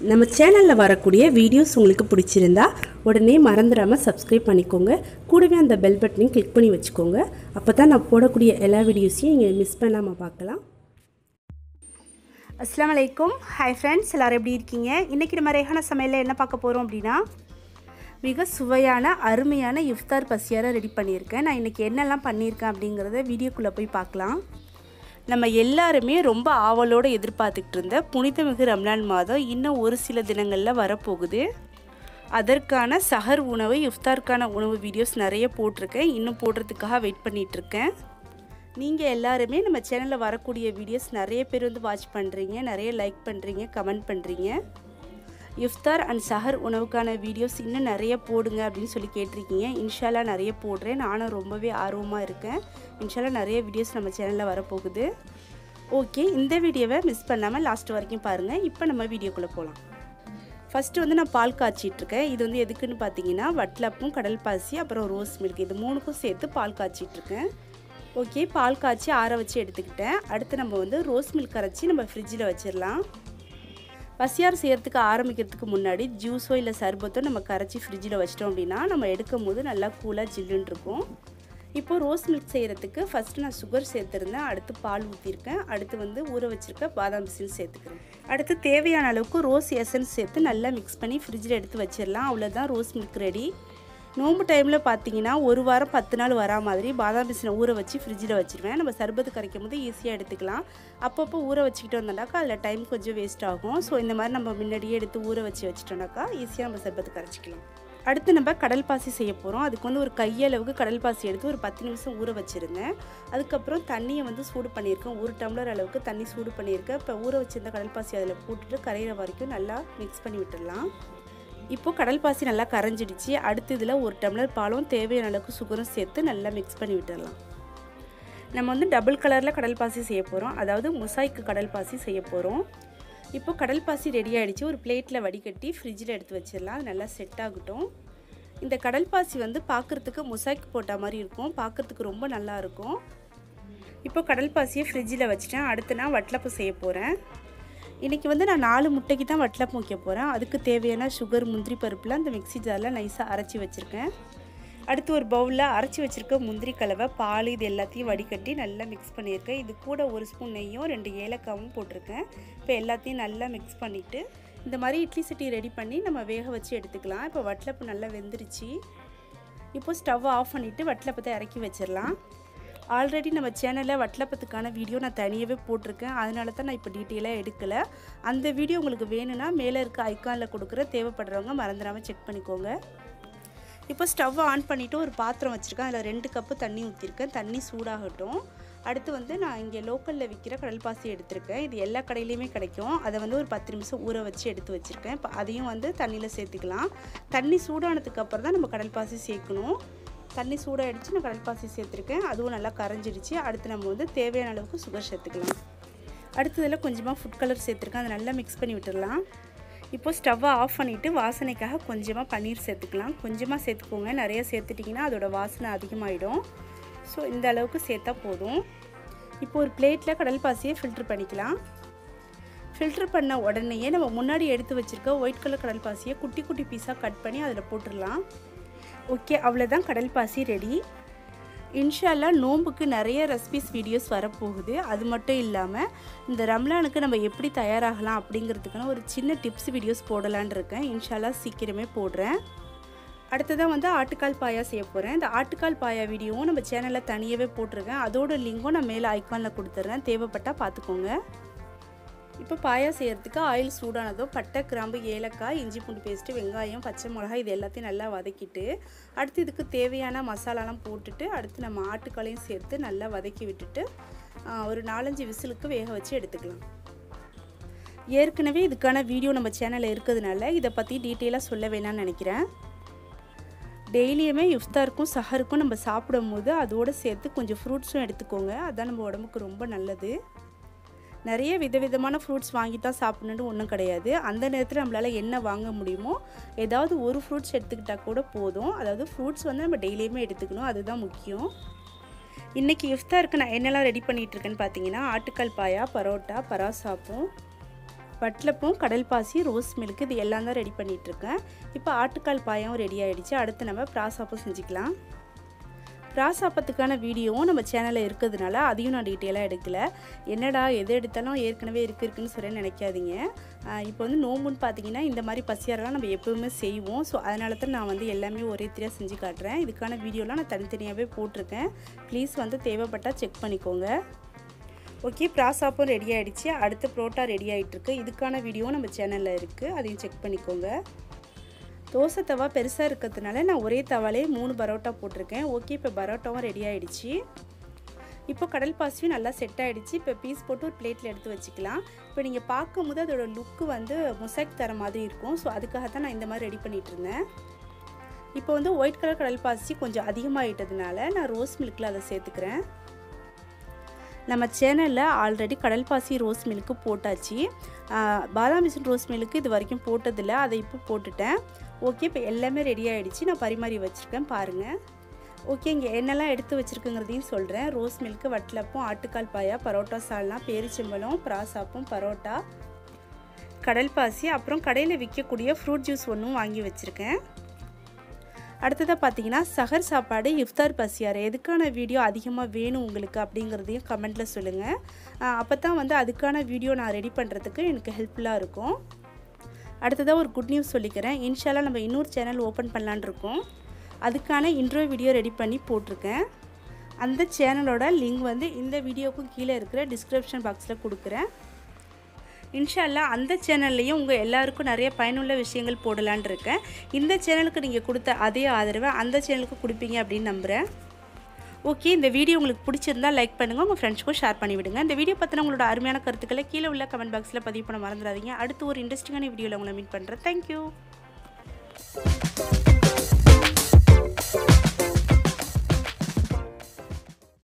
நம்ம சேனலில் வரக்கூடிய வீடியோஸ் உங்களுக்கு பிடிச்சிருந்தா உடனே மறந்துடாமல் சப்ஸ்கிரைப் பண்ணிக்கோங்க கூடவே அந்த பெல் பட்டனையும் கிளிக் பண்ணி வச்சுக்கோங்க அப்போ தான் நான் போடக்கூடிய எல்லா வீடியோஸையும் நீங்கள் மிஸ் பண்ணாமல் பார்க்கலாம் அஸ்லாம் வலைக்கும் ஹாய் ஃப்ரெண்ட்ஸ் எல்லோரும் எப்படி இருக்கீங்க இன்றைக்கி நம்ம ரேஹான சமையலில் என்ன பார்க்க போகிறோம் அப்படின்னா மிக சுவையான அருமையான இஃப்தார் பசியாரை ரெடி பண்ணியிருக்கேன் நான் இன்றைக்கி என்னெல்லாம் பண்ணியிருக்கேன் அப்படிங்கிறத வீடியோக்குள்ளே போய் பார்க்கலாம் நம்ம எல்லாருமே ரொம்ப ஆவலோடு எதிர்பார்த்துக்கிட்டு இருந்த புனிதமிகு ரம்லான் மாதம் இன்னும் ஒரு சில தினங்களில் வரப்போகுது அதற்கான சஹர் உணவு இஃப்தாருக்கான உணவு வீடியோஸ் நிறைய போட்டிருக்கேன் இன்னும் போடுறதுக்காக வெயிட் பண்ணிகிட்ருக்கேன் நீங்கள் எல்லாருமே நம்ம சேனலில் வரக்கூடிய வீடியோஸ் நிறைய பேர் வந்து வாட்ச் பண்ணுறீங்க நிறைய லைக் பண்ணுறீங்க கமெண்ட் பண்ணுறீங்க இஃப்தார் அண்ட் சஹர் உணவுக்கான வீடியோஸ் இன்னும் நிறைய போடுங்க அப்படின்னு சொல்லி கேட்டிருக்கீங்க இன்ஷால்லா நிறைய போடுறேன் நானும் ரொம்பவே ஆர்வமாக இருக்கேன் இன்ஷால்லா நிறைய வீடியோஸ் நம்ம சேனலில் வரப்போகுது ஓகே இந்த வீடியோவை மிஸ் பண்ணாமல் லாஸ்ட் வரைக்கும் பாருங்கள் இப்போ நம்ம வீடியோக்குள்ளே போகலாம் ஃபஸ்ட்டு வந்து நான் பால் காய்ச்சிட்ருக்கேன் இது வந்து எதுக்குன்னு பார்த்தீங்கன்னா வட்லப்பும் கடல் பாசி அப்புறம் ரோஸ் மில்க் இது மூணுக்கும் சேர்த்து பால் காய்ச்சிட்ருக்கேன் ஓகே பால் காய்ச்சி ஆற வச்சு எடுத்துக்கிட்டேன் அடுத்து நம்ம வந்து ரோஸ் மில்க் கரைச்சி நம்ம ஃப்ரிட்ஜில் வச்சிடலாம் பசியார் செய்கிறதுக்கு ஆரம்பிக்கிறதுக்கு முன்னாடி ஜூஸோ இல்லை சர்பத்தோ நம்ம கரைச்சி ஃப்ரிட்ஜில் வச்சிட்டோம் அப்படின்னா நம்ம எடுக்கும் போது நல்லா கூலாக ஜில்லுன்னு இருக்கும் இப்போது ரோஸ் மில்க் செய்கிறதுக்கு ஃபஸ்ட்டு நான் சுகர் சேர்த்துருந்தேன் அடுத்து பால் ஊற்றிருக்கேன் அடுத்து வந்து ஊற வச்சுருக்க பாதாம் பிசில் சேர்த்துக்கிறேன் அடுத்து தேவையான அளவுக்கு ரோஸ் எசன்ஸ் சேர்த்து நல்லா மிக்ஸ் பண்ணி ஃப்ரிட்ஜில் எடுத்து வச்சிடலாம் அவ்வளோதான் ரோஸ் மில்க் ரெடி நோம்பு டைமில் பார்த்தீங்கன்னா ஒரு வாரம் பத்து நாள் வரா மாதிரி பாதாம் பிசினை ஊற வச்சு ஃப்ரிட்ஜில் வச்சுருவேன் நம்ம சர்பத்து கரைக்கும் போது ஈஸியாக எடுத்துக்கலாம் அப்பப்போ ஊற வச்சுக்கிட்டு வந்தோம்னாக்கா அதில் டைம் கொஞ்சம் வேஸ்ட் ஆகும் ஸோ இந்த மாதிரி நம்ம முன்னாடியே எடுத்து ஊற வச்சு வச்சிட்டோம்னாக்கா ஈஸியாக நம்ம சர்பத்து கரைச்சிக்கலாம் அடுத்து நம்ம கடல் பாசி செய்ய போகிறோம் அதுக்கு வந்து ஒரு கையளவுக்கு கடல் பாசி எடுத்து ஒரு பத்து நிமிஷம் ஊற வச்சுருங்க அதுக்கப்புறம் தண்ணியை வந்து சூடு பண்ணியிருக்கேன் ஒரு டம்ளர் அளவுக்கு தண்ணி சூடு பண்ணியிருக்கேன் இப்போ ஊற வச்சிருந்த கடல் பாசி அதில் போட்டுட்டு கரையிற வரைக்கும் நல்லா மிக்ஸ் பண்ணி விட்டுடலாம் இப்போது கடல் பாசி நல்லா கரைஞ்சிடுச்சு அடுத்து இதில் ஒரு டம்ளர் பாலும் தேவையான அளவுக்கு சுகரும் சேர்த்து நல்லா மிக்ஸ் பண்ணி விட்டுடலாம் நம்ம வந்து டபுள் கலரில் கடல் பாசி செய்ய போகிறோம் அதாவது முசாய்க்கு கடல் பாசி செய்ய போகிறோம் இப்போ கடல் பாசி ரெடி ஆகிடுச்சு ஒரு பிளேட்டில் வடிகட்டி ஃப்ரிட்ஜில் எடுத்து வச்சிடலாம் அது நல்லா செட் ஆகட்டும் இந்த கடல் பாசி வந்து பார்க்குறதுக்கு முசாய்க்கு போட்ட மாதிரி இருக்கும் பார்க்குறதுக்கு ரொம்ப நல்லா இருக்கும் இப்போ கடல் பாசியை ஃப்ரிட்ஜில் வச்சுட்டேன் அடுத்து நான் வட்டலப்பு செய்ய போகிறேன் இன்றைக்கி வந்து நான் நாலு முட்டைக்கு தான் வட்டலப்பு வைக்க போகிறேன் அதுக்கு தேவையான சுகர் முந்திரி பருப்புலாம் அந்த மிக்சி ஜாரில் நைஸாக அரைச்சி வச்சுருக்கேன் அடுத்து ஒரு பவுலில் அரைச்சி வச்சுருக்க முந்திரி கலவை பால் இது எல்லாத்தையும் வடிகட்டி நல்லா மிக்ஸ் பண்ணியிருக்கேன் இது கூட ஒரு ஸ்பூன் நெய்யும் ரெண்டு ஏலக்காவும் போட்டிருக்கேன் இப்போ எல்லாத்தையும் நல்லா மிக்ஸ் பண்ணிவிட்டு இந்த மாதிரி இட்லி சட்டி ரெடி பண்ணி நம்ம வேக வச்சு எடுத்துக்கலாம் இப்போ வட்டலப்பு நல்லா வெந்துருச்சு இப்போ ஸ்டவ் ஆஃப் பண்ணிவிட்டு வட்டலப்பத்தை இறக்கி வச்சிடலாம் ஆல்ரெடி நம்ம சேனலில் வட்டலப்பத்துக்கான வீடியோ நான் தனியாகவே போட்டிருக்கேன் அதனால தான் நான் இப்போ டீட்டெயிலாக எடுக்கலை அந்த வீடியோ உங்களுக்கு வேணும்னா மேலே இருக்க ஐக்கானில் கொடுக்குற தேவைப்படுறவங்க மறந்துடாமல் செக் பண்ணிக்கோங்க இப்போ ஸ்டவ் ஆன் பண்ணிவிட்டு ஒரு பாத்திரம் வச்சுருக்கேன் அதில் ரெண்டு கப்பு தண்ணி ஊற்றிருக்கேன் தண்ணி சூடாகட்டும் அடுத்து வந்து நான் இங்கே லோக்கலில் விற்கிற கடல் பாசி எடுத்திருக்கேன் இது எல்லா கடையிலையுமே கிடைக்கும் அதை வந்து ஒரு பத்து நிமிஷம் ஊற வச்சு எடுத்து வச்சுருக்கேன் இப்போ அதையும் வந்து தண்ணியில் சேர்த்துக்கலாம் தண்ணி சூடானதுக்கு அப்புறம் தான் நம்ம கடல் பாசி சேர்க்கணும் தண்ணி சூடாகிடுச்சு நான் கடல் பாசி சேர்த்துருக்கேன் அதுவும் நல்லா கரைஞ்சிடுச்சு அடுத்து நம்ம வந்து தேவையான அளவுக்கு சுகர் சேர்த்துக்கலாம் அடுத்ததில் கொஞ்சமாக ஃபுட் கலர் சேர்த்துருக்கேன் அதை நல்லா மிக்ஸ் பண்ணி விட்டுடலாம் இப்போ ஸ்டவ்வை ஆஃப் பண்ணிவிட்டு வாசனைக்காக கொஞ்சமாக பன்னீர் சேர்த்துக்கலாம் கொஞ்சமாக சேர்த்துக்கோங்க நிறைய சேர்த்துட்டிங்கன்னா அதோடய வாசனை அதிகமாகிடும் ஸோ இந்த அளவுக்கு சேர்த்தா போதும் இப்போ ஒரு பிளேட்டில் கடல் பாசியை ஃபில்ட்ரு பண்ணிக்கலாம் ஃபில்ட்ரு பண்ண உடனேயே நம்ம முன்னாடி எடுத்து வச்சுருக்க ஒயிட் கலர் கடல் பாசியை குட்டி குட்டி பீஸாக கட் பண்ணி அதில் போட்டுடலாம் ஓகே அவ்வளோதான் கடல் பாசி ரெடி இன்ஷால்லா நோம்புக்கு நிறைய ரெசிபிஸ் வீடியோஸ் வரப்போகுது அது மட்டும் இல்லாமல் இந்த ரம்லானுக்கு நம்ம எப்படி தயாராகலாம் அப்படிங்கிறதுக்கான ஒரு சின்ன டிப்ஸ் வீடியோஸ் போடலான் இருக்கேன் இன்ஷால்லா சீக்கிரமே போடுறேன் அடுத்ததான் வந்து ஆட்டுக்கால் பாயா செய்ய போகிறேன் இந்த ஆட்டுக்கால் பாயா வீடியோவும் நம்ம சேனலில் தனியாகவே போட்டிருக்கேன் அதோட லிங்கும் நான் மேலே ஐக்கானில் கொடுத்துட்றேன் தேவைப்பட்டால் பார்த்துக்கோங்க இப்போ பாயா செய்கிறதுக்கு ஆயில் சூடானதும் பட்டை கிராம்பு ஏலக்காய் இஞ்சி பூண்டு பேஸ்ட்டு வெங்காயம் பச்சை மிளகாய் இது எல்லாத்தையும் நல்லா வதக்கிட்டு அடுத்து இதுக்கு தேவையான மசாலாலாம் போட்டுட்டு அடுத்து நம்ம ஆட்டுக்காலையும் சேர்த்து நல்லா வதக்கி விட்டுட்டு ஒரு நாலஞ்சு விசிலுக்கு வேக வச்சு எடுத்துக்கலாம் ஏற்கனவே இதுக்கான வீடியோ நம்ம சேனலில் இருக்கிறதுனால இதை பற்றி டீட்டெயிலாக சொல்ல வேணாம்னு நினைக்கிறேன் டெய்லியுமே இஃப்தாருக்கும் சஹருக்கும் நம்ம சாப்பிடும் போது அதோடு சேர்த்து கொஞ்சம் ஃப்ரூட்ஸும் எடுத்துக்கோங்க அதுதான் நம்ம உடம்புக்கு ரொம்ப நல்லது நிறைய விதவிதமான ஃப்ரூட்ஸ் வாங்கி தான் சாப்பிடணுன்னு ஒன்றும் கிடையாது அந்த நேரத்தில் நம்மளால் என்ன வாங்க முடியுமோ ஏதாவது ஒரு ஃப்ரூட்ஸ் எடுத்துக்கிட்டால் கூட போதும் அதாவது ஃப்ரூட்ஸ் வந்து நம்ம டெய்லியுமே எடுத்துக்கணும் அதுதான் முக்கியம் இன்றைக்கி இஃப்தாருக்கு நான் என்னெல்லாம் ரெடி பண்ணிகிட்ருக்கேன்னு பார்த்தீங்கன்னா ஆட்டுக்கால் பாயா பரோட்டா பராசாப்பும் வட்டலப்பும் கடல் பாசி ரோஸ் மில்க் இது எல்லாம் தான் ரெடி பண்ணிகிட்ருக்கேன் இப்போ ஆட்டுக்கால் பாயம் ரெடி ஆகிடுச்சு அடுத்து நம்ம பிராசாப்பும் செஞ்சுக்கலாம் பிராசாப்பத்துக்கான வீடியோவும் நம்ம சேனலில் இருக்கிறதுனால அதையும் நான் டீட்டெயிலாக எடுக்கல என்னடா எது எடுத்தாலும் ஏற்கனவே இருக்கு இருக்குன்னு சொல்லி நினைக்காதீங்க இப்போ வந்து நோம்புன்னு பார்த்தீங்கன்னா இந்த மாதிரி பசியாரெல்லாம் நம்ம எப்பவுமே செய்வோம் ஸோ அதனால தான் நான் வந்து எல்லாமே ஒரே தெரியாக செஞ்சு காட்டுறேன் இதுக்கான வீடியோலாம் நான் தனித்தனியாகவே போட்டிருக்கேன் ப்ளீஸ் வந்து தேவைப்பட்டால் செக் பண்ணிக்கோங்க ஓகே ப்ராசாப்பும் ரெடி ஆகிடுச்சு அடுத்து புரோட்டா ரெடி ஆகிட்டுருக்கு இதுக்கான வீடியோவும் நம்ம சேனலில் இருக்குது அதையும் செக் பண்ணிக்கோங்க தோசை தவா பெருசாக இருக்கிறதுனால நான் ஒரே தவாலே மூணு பரோட்டா போட்டிருக்கேன் ஓகே இப்போ பரோட்டாவும் ரெடி ஆகிடுச்சு இப்போ கடல் பாசியும் நல்லா செட் ஆகிடுச்சு இப்போ பீஸ் போட்டு ஒரு பிளேட்டில் எடுத்து வச்சுக்கலாம் இப்போ நீங்கள் பார்க்கும்போது அதோட லுக்கு வந்து மொசைக் தர மாதிரி இருக்கும் ஸோ அதுக்காக தான் நான் இந்த மாதிரி ரெடி பண்ணிகிட்டு இருந்தேன் இப்போ வந்து ஒயிட் கலர் கடல் பாசி கொஞ்சம் அதிகமாகிட்டதுனால நான் ரோஸ் மில்கில் அதை சேர்த்துக்கிறேன் நம்ம சேனலில் ஆல்ரெடி கடல் பாசி ரோஸ் மில்க்கு போட்டாச்சு பாதாம் மிஷின் ரோஸ் மில்க்கு இது வரைக்கும் போட்டதில்லை அதை இப்போ போட்டுட்டேன் ஓகே இப்போ எல்லாமே ரெடி ஆகிடுச்சு நான் பரிமாறி வச்சுருக்கேன் பாருங்கள் ஓகே இங்கே என்னெல்லாம் எடுத்து வச்சுருக்குங்கிறதையும் சொல்கிறேன் ரோஸ் மில்க்கு வட்டலப்பம் ஆட்டுக்கால் பாயா பரோட்டா சால்னா பேரிச்சம்பழம் பிராசாப்பும் பரோட்டா கடல் பாசி அப்புறம் கடையில் விற்கக்கூடிய ஃப்ரூட் ஜூஸ் ஒன்றும் வாங்கி வச்சுருக்கேன் அடுத்ததாக பார்த்தீங்கன்னா சஹர் சாப்பாடு இஃப்தார் பசியார் எதுக்கான வீடியோ அதிகமாக வேணும் உங்களுக்கு அப்படிங்கிறதையும் கமெண்ட்டில் சொல்லுங்கள் அப்போ தான் வந்து அதுக்கான வீடியோ நான் ரெடி பண்ணுறதுக்கு எனக்கு ஹெல்ப்ஃபுல்லாக இருக்கும் அடுத்ததாக ஒரு குட் நியூஸ் சொல்லிக்கிறேன் இன்ஷால்லாம் நம்ம இன்னொரு சேனல் ஓப்பன் பண்ணலான் இருக்கோம் அதுக்கான இன்ட்ரோ வீடியோ ரெடி பண்ணி போட்டிருக்கேன் அந்த சேனலோட லிங்க் வந்து இந்த வீடியோக்கும் கீழே இருக்கிற டிஸ்கிரிப்ஷன் பாக்ஸில் கொடுக்குறேன் இன்ஷால்லா அந்த சேனல்லையும் உங்கள் எல்லாருக்கும் நிறைய பயனுள்ள விஷயங்கள் போடலான் இருக்கேன் இந்த சேனலுக்கு நீங்கள் கொடுத்த அதே ஆதரவை அந்த சேனலுக்கு கொடுப்பீங்க அப்படின்னு நம்புகிறேன் ஓகே இந்த வீடியோ உங்களுக்கு பிடிச்சிருந்தா லைக் பண்ணுங்கள் உங்கள் ஃப்ரெண்ட்ஸ்க்கும் ஷேர் பண்ணிவிடுங்க இந்த வீடியோ பற்றின உங்களோட அருமையான கருத்துக்களை கீழே உள்ள கமெண்ட் பாக்ஸில் பதிவு பண்ண மறந்துடாதீங்க அடுத்து ஒரு இன்ட்ரெஸ்டிங்கான வீடியோவில் உங்களை மீட் பண்ணுறேன் தேங்க்யூ